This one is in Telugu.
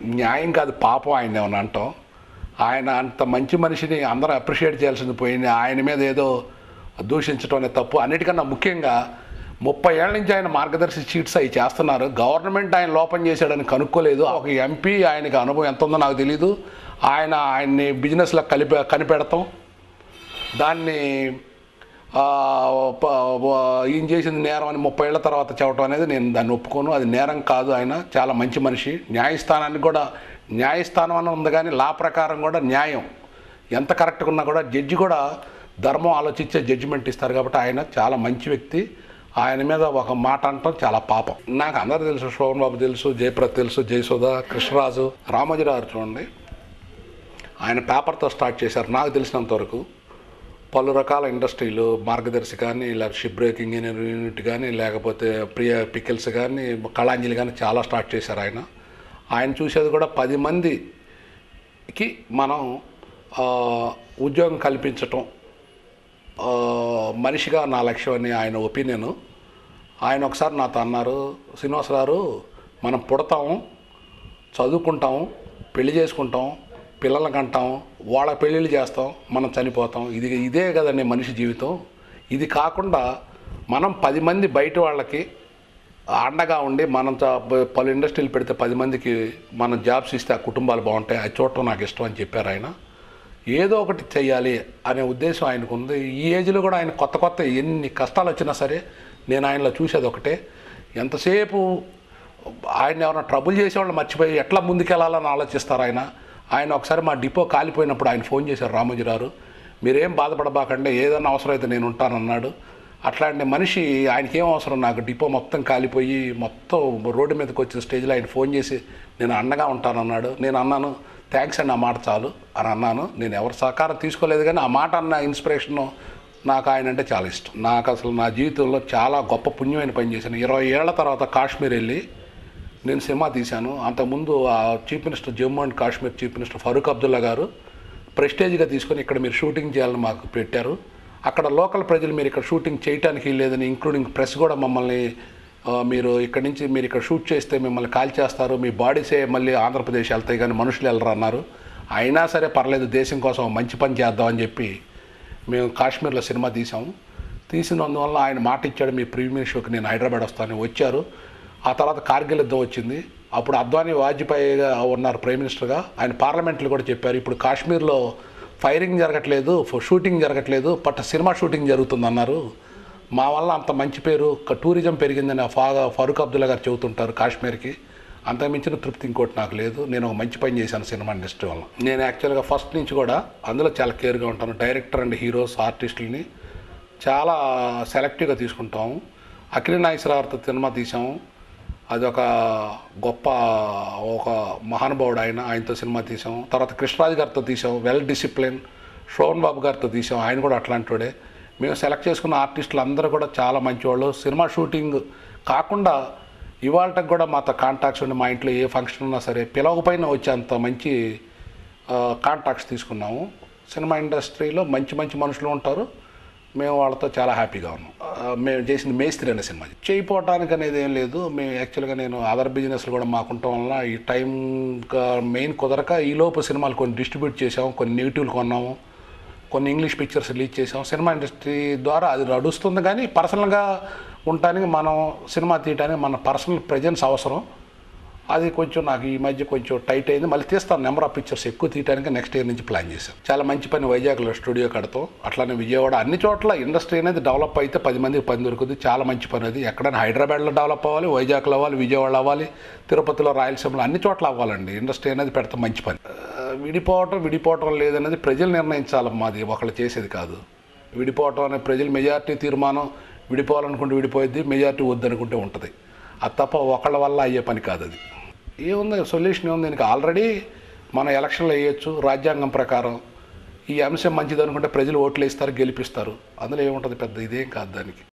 న్యాయం కాదు పాపం ఆయన ఏమన్నా అంటాం ఆయన అంత మంచి మనిషిని అందరూ అప్రిషియేట్ చేయాల్సింది పోయింది ఆయన మీద ఏదో దూషించడం అనేది తప్పు అన్నిటికన్నా ముఖ్యంగా ముప్పై ఏళ్ళ నుంచి ఆయన మార్గదర్శి చీట్స్ అవి చేస్తున్నారు గవర్నమెంట్ ఆయన లోపం చేశాడని కనుక్కోలేదు ఒక ఎంపీ ఆయనకి అనుభవం ఎంత ఉందో నాకు తెలియదు ఆయన ఆయన్ని బిజినెస్లో కలిపి కనిపెడతాం దాన్ని ఆ, ప- వ- ఈయన చేసింది నేరం అని ముప్పై ఏళ్ల తర్వాత చెప్పడం అనేది నేను దాన్ని ఒప్పుకోను అది నేరం కాదు ఆయన చాలా మంచి మనిషి న్యాయస్థానానికి కూడా న్యాయస్థానం అని ఉంది కానీ లా ప్రకారం కూడా న్యాయం ఎంత కరెక్ట్గా ఉన్నా కూడా జడ్జి కూడా ధర్మం ఆలోచించే జడ్జిమెంట్ ఇస్తారు కాబట్టి ఆయన చాలా మంచి వ్యక్తి ఆయన మీద ఒక మాట అంటాం చాలా పాపం నాకు అందరూ తెలుసు శోభన్ బాబు తెలుసు జయప్రద్ తెలుసు జయసుధ కృష్ణరాజు రామోజీరావు చూడండి ఆయన పేపర్తో స్టార్ట్ చేశారు నాకు తెలిసినంత వరకు పలు రకాల ఇండస్ట్రీలు మార్గదర్శి కానీ ఇలా షిప్ బ్రేకింగ్ యూనిట్ కానీ లేకపోతే ప్రియ పికిల్స్ కానీ కళాంజలి కానీ చాలా స్టార్ట్ చేశారు ఆయన ఆయన చూసేది కూడా పది మందికి మనం ఆ, ఉద్యోగం కల్పించటం ఆ, మనిషిగా నా లక్ష్యం అని ఆయన ఒపీనియను ఆయన ఒకసారి నాతో అన్నారు శ్రీనివాస్ గారు మనం పుడతాము చదువుకుంటాం పెళ్లి చేసుకుంటాం పిల్లలకి అంటాం వాళ్ళ పెళ్ళిళ్ళు చేస్తాం మనం చనిపోతాం ఇది ఇదే కదండి మనిషి జీవితం ఇది కాకుండా మనం పది మంది బయట వాళ్ళకి అండగా ఉండి మనం చ- పలు ఇండస్ట్రీలు పెడితే పది మందికి మనం జాబ్స్ ఇస్తే ఆ కుటుంబాలు బాగుంటాయి అది చూడటం నాకు ఇష్టం అని చెప్పారు ఆయన ఏదో ఒకటి చెయ్యాలి అనే ఉద్దేశం ఆయనకు ఉంది ఈ ఏజ్లో కూడా ఆయన కొత్త కొత్త ఎన్ని కష్టాలు వచ్చినా సరే నేను ఆయనలో చూసేది ఒకటే ఎంతసేపు ఆయన ఎవరైనా ట్రబుల్ చేసేవాళ్ళు మర్చిపోయి ఎట్లా ముందుకెళ్ళాలని ఆలోచిస్తారు ఆయన ఆయన ఒకసారి మా డిపో కాలిపోయినప్పుడు ఆయన ఫోన్ చేశారు రామోజీరావు మీరేం బాధపడబాకండి ఏదైనా అవసరం అయితే నేను ఉంటానన్నాడు అట్లాంటి మనిషి ఆయనకి ఏం అవసరం నాకు డిపో మొత్తం కాలిపోయి మొత్తం రోడ్డు మీదకి వచ్చిన స్టేజ్లో ఆయన ఫోన్ చేసి నేను అండగా ఉంటానన్నాడు నేను అన్నాను థ్యాంక్స్ అండి ఆ మాట చాలు అని అన్నాను నేను ఎవరి సహకారం తీసుకోలేదు కానీ ఆ మాట అన్న ఇన్స్పిరేషను నాకు ఆయన అంటే చాలా ఇష్టం నాకు అసలు నా జీవితంలో చాలా గొప్ప పుణ్యమైన పని చేశాను ఇరవై ఏళ్ల తర్వాత కాశ్మీర్ వెళ్ళి నేను సినిమా తీశాను అంతకుముందు ఆ chief minister Jammu and Kashmir chief minister Farooq Abdullah గారు ప్రెస్టేజ్గా తీసుకొని ఇక్కడ మీరు షూటింగ్ చేయాలని మాకు పెట్టారు అక్కడ లోకల్ ప్రజలు మీరు ఇక్కడ షూటింగ్ చేయడానికి లేదని ఇంక్లూడింగ్ ప్రెస్ కూడా మమ్మల్ని ఆ, మీరు ఇక్కడ నుంచి మీరు ఇక్కడ షూట్ చేస్తే మిమ్మల్ని కాల్ చేస్తారు మీ బాడీసే మళ్ళీ ఆంధ్రప్రదేశ్ వెళ్తాయి కానీ మనుషులు వెళ్ళరు అన్నారు అయినా సరే పర్లేదు దేశం కోసం మంచి పని చేద్దామని చెప్పి మేము కాశ్మీర్లో సినిమా తీసాము తీసినందువల్ల ఆయన మాట ఇచ్చాడు మీ ప్రీమియర్ షోకి నేను హైదరాబాద్ వస్తాను వచ్చారు ఆ తర్వాత కార్గిల్ యుద్ధం వచ్చింది అప్పుడు అద్వానీ వాజ్పేయిగా ఉన్నారు ప్రైమ్ మినిస్టర్గా ఆయన పార్లమెంట్లో కూడా చెప్పారు ఇప్పుడు కాశ్మీర్లో ఫైరింగ్ జరగట్లేదు ఫ- షూటింగ్ జరగట్లేదు బట్ సినిమా షూటింగ్ జరుగుతుంది అన్నారు మా వల్ల అంత మంచి పేరు క- టూరిజం పెరిగిందని ఆ ఫా ఫరూక్ అబ్దుల్లా గారు చెబుతుంటారు కాశ్మీర్కి అంతకు మించిన తృప్తి ఇంకోటి నాకు లేదు నేను ఒక మంచి పని చేశాను సినిమా ఇండస్ట్రీ వల్ల నేను యాక్చువల్గా ఫస్ట్ నుంచి కూడా అందులో చాలా కేర్గా ఉంటాను డైరెక్టర్ అండ్ హీరోస్ ఆర్టిస్టులని చాలా సెలెక్టివ్గా తీసుకుంటాము అఖిల నాగేశ్వరరావుతో సినిమా తీసాము అది ఒక గొప్ప ఒక మహానుభావుడు ఆయన ఆయనతో సినిమా తీసాం తర్వాత కృష్ణరాజు గారితో తీసాం వెల్ డిసిప్లిన్ శోభన్ బాబు గారితో తీసాం ఆయన కూడా అట్లాంటివాడే మేము సెలెక్ట్ చేసుకున్న ఆర్టిస్టులు అందరూ కూడా చాలా మంచివాళ్ళు సినిమా షూటింగ్ కాకుండా ఇవాళకి కూడా మాతో కాంటాక్ట్స్ ఉండి మా ఇంట్లో ఏ ఫంక్షన్ ఉన్నా సరే పిలవకపోయినా వచ్చేంత మంచి కాంటాక్ట్స్ తీసుకున్నాము సినిమా ఇండస్ట్రీలో మంచి మంచి మనుషులు ఉంటారు మేము వాళ్ళతో చాలా హ్యాపీగా ఉన్నాం ఆ, మేము చేసింది మేస్త్రి అనే సినిమా చేయిపోవటానికి అనేది ఏం లేదు మేము యాక్చువల్గా నేను అదర్ బిజినెస్లు కూడా మాకుంటాం వల్ల ఈ టైం మెయిన్ కుదరక ఈ లోపు సినిమాలు కొన్ని డిస్ట్రిబ్యూట్ చేసాము కొన్ని నెగిటివ్లు కొన్నాము కొన్ని ఇంగ్లీష్ పిక్చర్స్ రిలీజ్ చేసాం సినిమా ఇండస్ట్రీ ద్వారా అది నడుస్తుంది కానీ పర్సనల్గా ఉండటానికి మనం సినిమా తీయడానికి మన పర్సనల్ ప్రజెన్స్ అవసరం అది కొంచెం నాకు ఈ మధ్య కొంచెం టైట్ అయింది మళ్ళీ తీస్తాను నెంబర్ ఆఫ్ పిక్చర్స్ ఎక్కువ తీయడానికి నెక్స్ట్ ఇయర్ నుంచి ప్లాన్ చేశాను చాలా మంచి పని వైజాగ్లో స్టూడియో కడతాం అట్లానే విజయవాడ అన్ని చోట్ల ఇండస్ట్రీ అనేది డెవలప్ అయితే పది మందికి పని దొరుకుతుంది చాలా మంచి పని అది ఎక్కడైనా హైదరాబాద్లో డెవలప్ అవ్వాలి వైజాగ్లో అవ్వాలి విజయవాడలో అవ్వాలి తిరుపతిలో రాయలసీమలో అన్ని చోట్ల అవ్వాలండి ఇండస్ట్రీ అనేది పెడతాం మంచి పని ఆ, విడిపోవటం విడిపోవటం లేదనేది ప్రజలు నిర్ణయించాలమ్మా అది ఒకళ్ళు చేసేది కాదు విడిపోవటం అనే ప్రజలు మెజారిటీ తీర్మానం విడిపోవాలనుకుంటే విడిపోయిద్ది మెజారిటీ వద్దనుకుంటే ఉంటుంది అది తప్ప ఒకళ్ళ వల్ల అయ్యే పని కాదు అది ఏముంది సొల్యూషన్ ఏముంది దీనికి ఆల్రెడీ మనం ఎలక్షన్లు వేయొచ్చు రాజ్యాంగం ప్రకారం ఈ అంశం మంచిది అనుకుంటే ప్రజలు ఓట్లు వేస్తారు గెలిపిస్తారు అందులో ఏముంటుంది పెద్ద ఇదేం కాదు దానికి